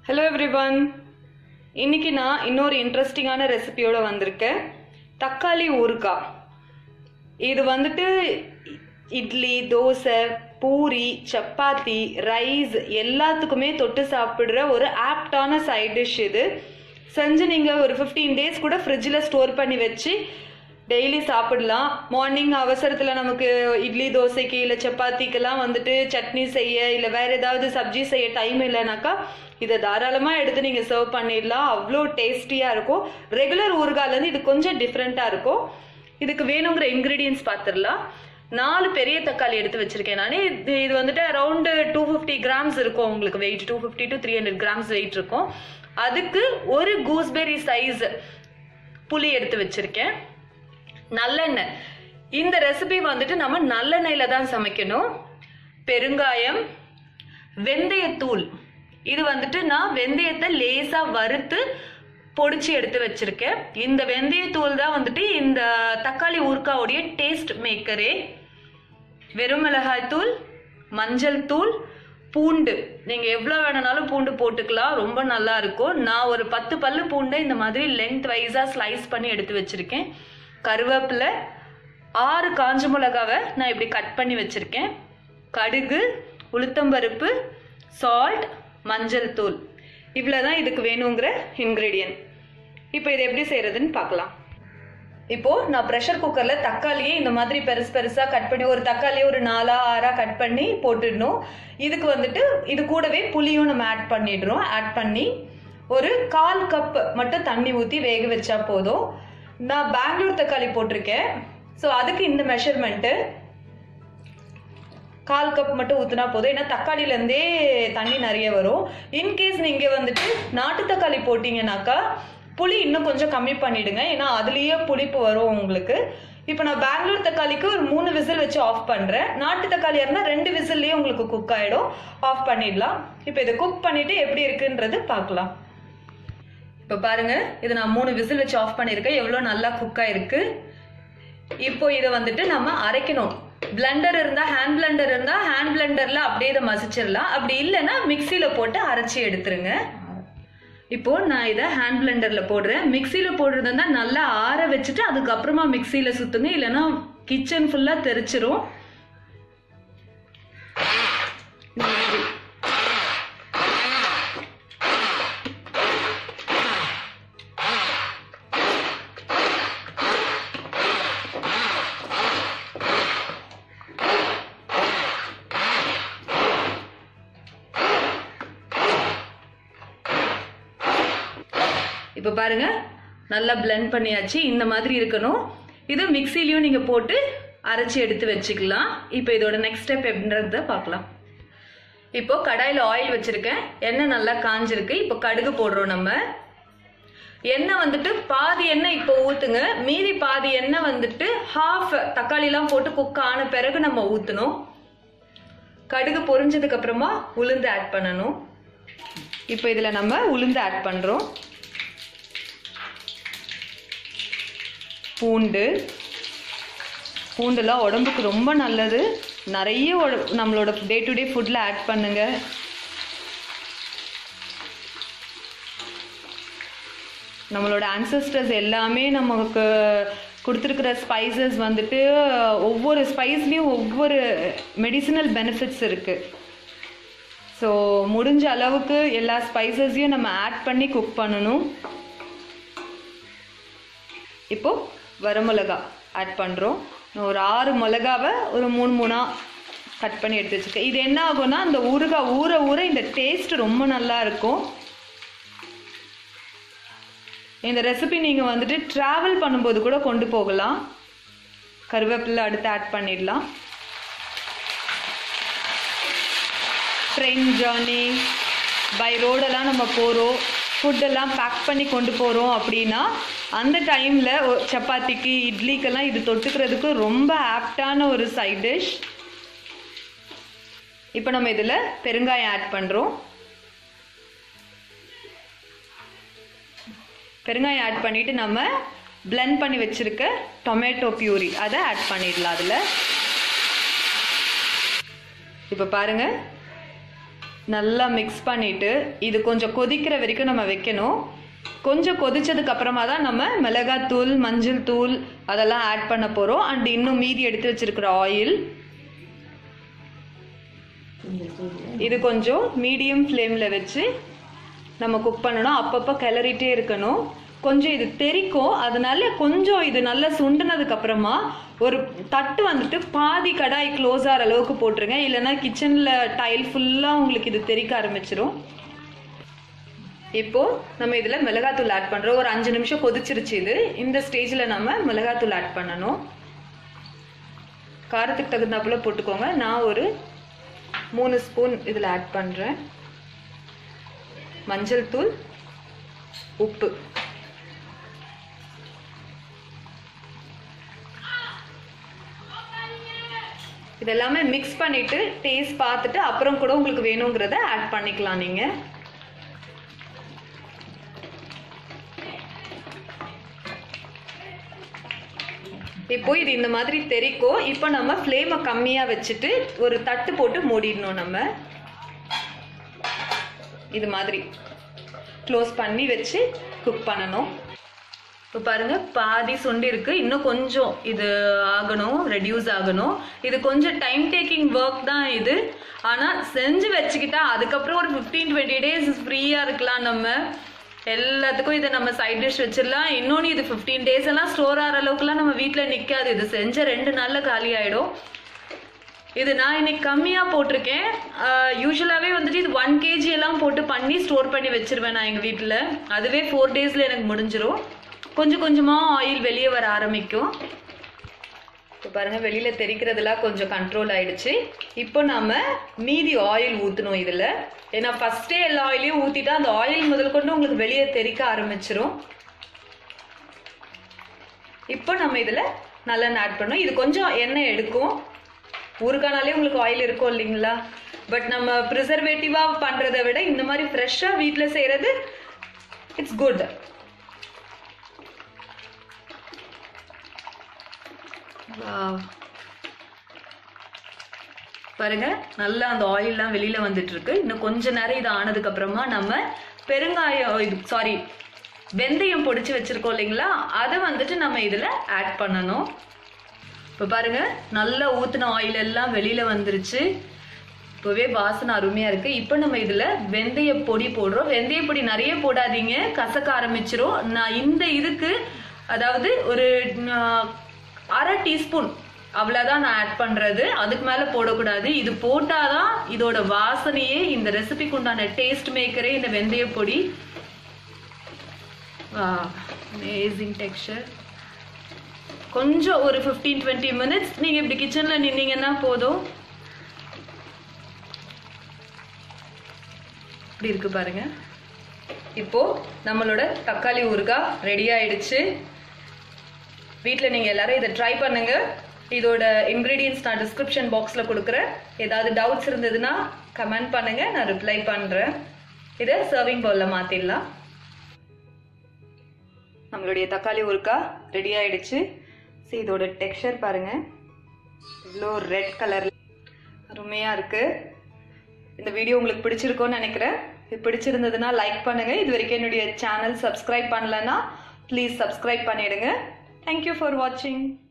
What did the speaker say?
hello everyone இன்னைக்கு நான் இன்னொரு இன்ட்ரெஸ்டிங்கான ரெசிபியோட வந்திருக்கேன் தக்காளி ஊறுகாய் இது வந்துட்டு இட்லி தோசை பூரி சப்பாத்தி ரைஸ் எல்லாத்துக்குமே தொட்டு சாப்பிடுற ஒரு ஆப்டான சைட் டிஷ் இது செஞ்சு நீங்கள் ஒரு ஃபிஃப்டீன் டேஸ் கூட ஃப்ரிட்ஜில் ஸ்டோர் பண்ணி வச்சு டெய்லி சாப்பிடலாம் மார்னிங் அவசரத்தில் நமக்கு இட்லி தோசைக்கு இல்லை சப்பாத்திக்கெல்லாம் வந்துட்டு சட்னி செய்ய இல்லை வேற ஏதாவது சப்ஜி செய்ய டைம் இல்லைனாக்கா இதை தாராளமாக எடுத்து நீங்கள் சர்வ் பண்ணிடலாம் அவ்வளோ டேஸ்டியாக இருக்கும் ரெகுலர் ஊறுகாலேருந்து இது கொஞ்சம் டிஃப்ரெண்ட்டாக இருக்கும் இதுக்கு வேணுங்கிற இன்க்ரீடியன்ஸ் பார்த்துடலாம் நாலு பெரிய தக்காளி எடுத்து வச்சிருக்கேன் நான் இது இது வந்துட்டு அரௌண்டு டூ ஃபிஃப்டி கிராம்ஸ் இருக்கும் உங்களுக்கு weight two fifty to three hundred grams weight இருக்கும் அதுக்கு ஒரு கூஸ்பெரி சைஸ் புளி எடுத்து வச்சிருக்கேன் நல்லெண்ணெய் இந்த ரெசிபி வந்துட்டு நம்ம நல்லெண்ணெயில தான் சமைக்கணும் பெருங்காயம் வெந்தயத்தூள் இது வந்துட்டு நான் வெந்தயத்தை லேசா வறுத்து பொடிச்சு எடுத்து வச்சிருக்கேன் இந்த வெந்தயத்தூள் தான் வந்துட்டு இந்த தக்காளி ஊறுகாவுடைய டேஸ்ட் மேக்கரே வெறும் மிளகாய் தூள் மஞ்சள் தூள் பூண்டு நீங்க எவ்வளவு வேணும்னாலும் பூண்டு போட்டுக்கலாம் ரொம்ப நல்லா இருக்கும் நான் ஒரு பத்து பல்லு பூண்டை இந்த மாதிரி லென்த் வைஸா ஸ்லைஸ் பண்ணி எடுத்து வச்சிருக்கேன் கருவேப்பிலை ஆறு காஞ்ச மிளகாவை நான் இப்படி கட் பண்ணி வச்சிருக்கேன் கடுகு உளுத்தம்பருப்பு சால்ட் மஞ்சள் தூள் இவ்வளோதான் இதுக்கு வேணுங்கிற இன்க்ரீடியன்ட் இப்போ இது எப்படி செய்யறதுன்னு பார்க்கலாம் இப்போ நான் ப்ரெஷர் குக்கர்ல தக்காளியே இந்த மாதிரி பெருசு பெருசா கட் பண்ணி ஒரு தக்காளியை ஒரு நாலா ஆறா கட் பண்ணி போட்டுடணும் இதுக்கு வந்துட்டு இது கூடவே புளியும் நம்ம ஆட் பண்ணிடுறோம் ஆட் பண்ணி ஒரு கால் கப் மட்டும் தண்ணி ஊற்றி வேக வச்சா போதும் நான் பெங்களூர் தக்காளி போட்டிருக்கேன் ஸோ அதுக்கு இந்த மெஷர்மெண்ட்டு கால் கப் மட்டும் ஊற்றினா போதும் ஏன்னா தக்காளிலேருந்தே தண்ணி நிறைய வரும் இன்கேஸ் நீங்கள் வந்துட்டு நாட்டு தக்காளி போட்டிங்கனாக்கா புளி இன்னும் கொஞ்சம் கம்மி பண்ணிடுங்க ஏன்னா அதுலேயே புளிப்பு வரும் உங்களுக்கு இப்போ நான் பெங்களூர் தக்காளிக்கு ஒரு மூணு விசில் வச்சு ஆஃப் பண்ணுறேன் நாட்டு தக்காளியாக இருந்தால் ரெண்டு விசில்லையே உங்களுக்கு குக் ஆகிடும் ஆஃப் பண்ணிடலாம் இப்போ இதை குக் பண்ணிவிட்டு எப்படி இருக்குன்றது பார்க்கலாம் இப்போ பாருங்க இது நான் மூணு விசில் வச்சு ஆஃப் பண்ணியிருக்கேன் எவ்வளோ நல்லா குக் ஆயிருக்கு இப்போ இதை வந்துட்டு நம்ம அரைக்கணும் பிளண்டர் இருந்தா ஹேண்ட் பிளண்டர் இருந்தா ஹேண்ட் பிளண்டர்ல அப்படியே இதை மசிச்சிடலாம் அப்படி இல்லைன்னா மிக்சியில போட்டு அரைச்சி எடுத்துருங்க இப்போ நான் இதை ஹேண்ட் பிளண்டர்ல போடுறேன் மிக்சியில போடுறது இருந்தா நல்லா ஆற வச்சுட்டு அதுக்கப்புறமா மிக்சியில சுத்துங்க இல்லைன்னா கிச்சன் ஃபுல்லா தெரிச்சிரும் இப்போ பாருங்க நல்லா blend பண்ணியாச்சு இந்த மாதிரி இருக்கணும் இது மிக்சிலையும் நீங்க போட்டு அரைச்சி எடுத்து வச்சுக்கலாம் இப்போ இதோட நெக்ஸ்ட் ஸ்டெப் எப்படின்றத பார்க்கலாம் இப்போ கடாயில் ஆயில் வச்சிருக்கேன் எண்ணெய் நல்லா காஞ்சிருக்கு இப்போ கடுகு போடுறோம் நம்ம எண்ணெய் வந்துட்டு பாதி எண்ணெய் இப்போ ஊத்துங்க மீதி பாதி எண்ணெய் வந்துட்டு ஹாஃப் தக்காளிலாம் போட்டு குக் ஆன பிறகு நம்ம ஊற்றணும் கடுகு பொரிஞ்சதுக்கு அப்புறமா உளுந்து ஆட் பண்ணணும் இப்போ இதில் நம்ம உளுந்து ஆட் பண்ணுறோம் பூண்டு பூண்டுலாம் உடம்புக்கு ரொம்ப நல்லது நிறைய உட- நம்மளோட டே டு டே ஃபுட்டில் ஆட் பண்ணுங்க நம்மளோட ancestors எல்லாமே நமக்கு கொடுத்துருக்கிற ஸ்பைசஸ் வந்துட்டு ஒவ்வொரு ஸ்பைஸ்லேயும் ஒவ்வொரு மெடிசினல் பெனிஃபிட்ஸ் இருக்குது ஸோ முடிஞ்ச அளவுக்கு எல்லா ஸ்பைசஸையும் நம்ம ஆட் பண்ணி குக் பண்ணணும் இப்போ வரமிளகா ஆட் பண்ணுறோம் நான் ஒரு ஆறு மிளகாவை ஒரு மூணு மூணாக கட் பண்ணி எடுத்து வச்சுருக்கேன் இது என்ன ஆகும்னா அந்த ஊறுகாய் ஊற ஊற இந்த டேஸ்ட் ரொம்ப நல்லா இருக்கும் இந்த ரெசிபி நீங்கள் வந்துட்டு ட்ராவல் பண்ணும்போது கூட கொண்டு போகலாம் கருவேப்பிலை அடுத்து ஆட் பண்ணிடலாம் ட்ரெயின் ஜேர்னி பை ரோடெல்லாம் நம்ம போகிறோம் ஃபுட்டெல்லாம் பேக் பண்ணி கொண்டு போகிறோம் அப்படின்னா அந்த டைமில் சப்பாத்திக்கு இட்லிக்கெல்லாம் இது தொட்டுக்கிறதுக்கு ரொம்ப ஆப்டான ஒரு சைட் டிஷ் இப்போ நம்ம இதில் பெருங்காயம் ஆட் பண்ணுறோம் பெருங்காயம் ஆட் பண்ணிவிட்டு நம்ம blend பண்ணி வச்சுருக்க டொமேட்டோ பியூரி அதை ஆட் பண்ணிடலாம் அதில் இப்போ பாருங்கள் நல்லா மிக்ஸ் பண்ணிட்டு இது கொஞ்சம் கொதிக்கிற வரைக்கும் நம்ம வைக்கணும் கொஞ்சம் கொதிச்சதுக்கு அப்புறமா தான் நம்ம மிளகாத்தூள் மஞ்சள் தூள் அதெல்லாம் ஆட் பண்ண போகிறோம் அண்ட் இன்னும் மீதி எடுத்து வச்சிருக்கிற ஆயில் இது கொஞ்சம் மீடியம் ஃப்ளேமில் வச்சு நம்ம குக் பண்ணணும் அப்பப்போ கிளறிட்டே இருக்கணும் கொஞ்சம் இது தெறிக்கும் அதனால கொஞ்சம் இது நல்லா சுண்டுனதுக்கு அப்புறமா ஒரு தட்டு வந்துட்டு பாதி கடாய் க்ளோஸ் ஆகிற அளவுக்கு போட்டுருங்க இல்லைன்னா கிச்சனில் டைல் ஃபுல்லாக உங்களுக்கு இது தெறிக்க ஆரம்பிச்சிரும் இப்போ நம்ம இதில் மிளகாத்தூள் ஆட் பண்ணுறோம் ஒரு அஞ்சு நிமிஷம் கொதிச்சிருச்சு இது இந்த ஸ்டேஜில் நம்ம மிளகாத்தூள் ஆட் பண்ணணும் காரத்துக்கு தகுந்தாப்புல போட்டுக்கோங்க நான் ஒரு மூணு ஸ்பூன் இதில் ஆட் பண்ணுறேன் மஞ்சள் தூள் உப்பு இதெல்லாமே மிக்ஸ் பண்ணிட்டு டேஸ்ட் பார்த்துட்டு அப்புறம் கூட உங்களுக்கு வேணுங்கிறத ஆட் பண்ணிக்கலாம் நீங்கள் இப்போ இது இந்த மாதிரி தெரிக்கும் இப்போ நம்ம ஃப்ளேமை கம்மியாக வச்சுட்டு ஒரு தட்டு போட்டு மூடிடணும் நம்ம இது மாதிரி க்ளோஸ் பண்ணி வச்சு குக் பண்ணணும் இப்போ பாருங்க பாதி சுண்டி இருக்கு இன்னும் கொஞ்சம் இது ஆகணும் ரெடியூஸ் ஆகணும் இது கொஞ்சம் டைம் டேக்கிங் ஒர்க் தான் இது ஆனால் செஞ்சு வச்சுக்கிட்டா அதுக்கப்புறம் ஒரு ஃபிஃப்டீன் டுவெண்ட்டி டேஸ் ஃப்ரீயாக இருக்கலாம் நம்ம எல்லாத்துக்கும் இதை நம்ம சைட் டிஷ் வச்சிடலாம் இன்னொன்று இது ஃபிஃப்டீன் டேஸ் எல்லாம் ஸ்டோர் ஆகிற அளவுக்குலாம் நம்ம வீட்டில் நிற்காது இது செஞ்ச ரெண்டு நாளில் காலி ஆகிடும் இது நான் இன்னைக்கு கம்மியாக போட்டிருக்கேன் யூஸ்வலாகவே வந்துட்டு இது ஒன் கேஜி எல்லாம் போட்டு பண்ணி ஸ்டோர் பண்ணி வச்சிருவேன் நான் எங்கள் வீட்டில் அதுவே ஃபோர் டேஸில் எனக்கு முடிஞ்சிரும் கொஞ்சம் கொஞ்சமாக ஆயில் வெளியே வர ஆரம்பிக்கும் இப்போ பாருங்கள் வெளியில் தெரிக்கிறதுலாம் கொஞ்சம் கண்ட்ரோல் ஆயிடுச்சு இப்போ நம்ம மீதி ஆயில் ஊற்றணும் இதில் ஏன்னா ஃபஸ்ட்டே எல்லா ஆயிலையும் ஊற்றிட்டா அந்த ஆயில் முதல் கொண்டு உங்களுக்கு வெளியே தெறிக்க ஆரம்பிச்சிரும் இப்போ நம்ம இதில் நல்லெண்ணெய் ஆட் பண்ணோம் இது கொஞ்சம் எண்ணெய் எடுக்கும் ஊருக்கானாலே உங்களுக்கு ஆயில் இருக்கும் இல்லைங்களா பட் நம்ம ப்ரிசர்வேட்டிவாக பண்ணுறதை விட இந்த மாதிரி ஃப்ரெஷ்ஷாக வீட்டில் செய்கிறது இட்ஸ் குட் பாருங்க நல்லா அந்த ஆயில்லாம் வெளியில வந்துட்டு இருக்கு இன்னும் கொஞ்ச நேரம் இது ஆனதுக்கு அப்புறமா நம்ம பெருங்காயம் இது சாரி வெந்தயம் பொடிச்சு வச்சிருக்கோம் இல்லைங்களா அதை வந்துட்டு நம்ம இதுல ஆட் பண்ணணும் இப்போ பாருங்க நல்லா ஊத்துன ஆயில் எல்லாம் வெளியில வந்துருச்சு இப்போவே வாசனை அருமையா இருக்கு இப்போ நம்ம இதுல வெந்தய பொடி போடுறோம் வெந்தய பொடி நிறைய போடாதீங்க கசக்க ஆரம்பிச்சிரும் நான் இந்த இதுக்கு அதாவது ஒரு ஆஹ், அரை டீஸ்பூன் அவ்வளோதான் நான் ஆட் பண்ணுறது அதுக்கு மேலே போடக்கூடாது இது போட்டாதான் இதோட வாசனையே இந்த ரெசிபிக்கு உண்டான டேஸ்ட் மேக்கரே இந்த வெந்தய பொடி அமேசிங் டெக்ஸ்சர் கொஞ்சம் ஒரு ஃபிஃப்டீன் டுவெண்ட்டி மினிட்ஸ் நீங்கள் இப்படி கிச்சனில் நின்னீங்கன்னா போதும் இப்படி இருக்கு பாருங்க இப்போ நம்மளோட தக்காளி ஊறுகாய் ரெடி ஆயிடுச்சு வீட்டில் நீங்கள் எல்லாரும் இதை ட்ரை பண்ணுங்க இதோட இன்க்ரீடியன்ஸ் நான் டிஸ்கிரிப்ஷன் பாக்ஸில் கொடுக்குறேன் ஏதாவது டவுட்ஸ் இருந்ததுன்னா கமெண்ட் பண்ணுங்க நான் ரிப்ளை பண்ணுறேன் இதை சர்விங் பவுலில் மாற்றிடலாம் நம்மளுடைய தக்காளி ஊறுகாய் ரெடி ஆயிடுச்சு சரி இதோட டெக்ஸ்சர் பாருங்க இவ்வளோ ரெட் கலர் அருமையாக இருக்கு இந்த வீடியோ உங்களுக்கு பிடிச்சிருக்கோன்னு நினைக்கிறேன் இது பிடிச்சிருந்ததுன்னா லைக் பண்ணுங்க இது வரைக்கும் என்னுடைய சேனல் சப்ஸ்கிரைப் பண்ணலன்னா ப்ளீஸ் சப்ஸ்கிரைப் பண்ணிடுங்க தேங்க்யூ ஃபார் வாட்சிங்